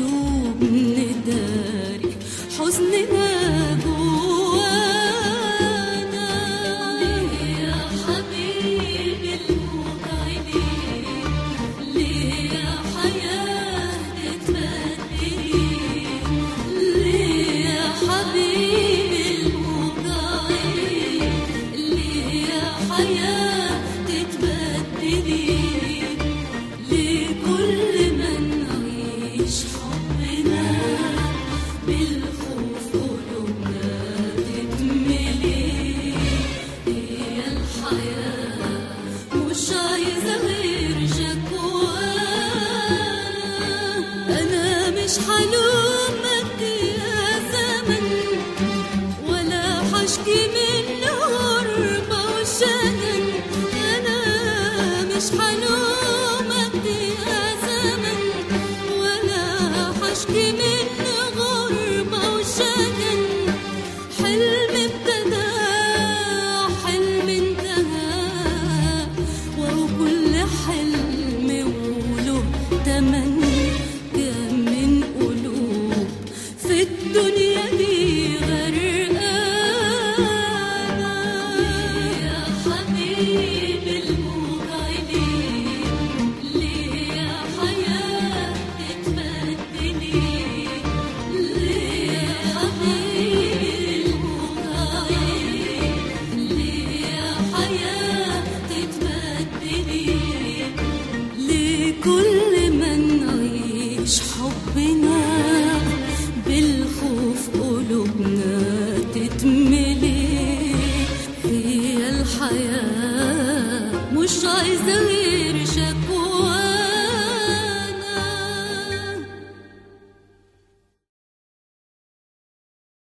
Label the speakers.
Speaker 1: قلوب نداري حزننا جوانا ليه يا حبيبي المتعبي ليه يا حياة تتبدلي ليه يا حبيبي المتعبي ليه يا حياة تتبدلي لكل ما نعيش حبنا بالخوف قلوبنا تتملي هي الحياة مش عايزة غير جكوانا أنا مش حلومك يا زمن ولا حشكي من غربة وشجن أنا مش حلومك يا زمن ولا حشكي من غربة وشجن حلم ابتدى حلم انتهى وهو كل حلم وله تمن كم من قلوب في الدنيا دي غرقانة يا حبيبي المغيبين ليه يا حياة تتبدلي ليه يا حبيبي المغيبين ليه يا حياة تتبدلي لكل ما نعيش حبنا بالخوف قلوبنا تتملي هي الحياة مش عايزة غير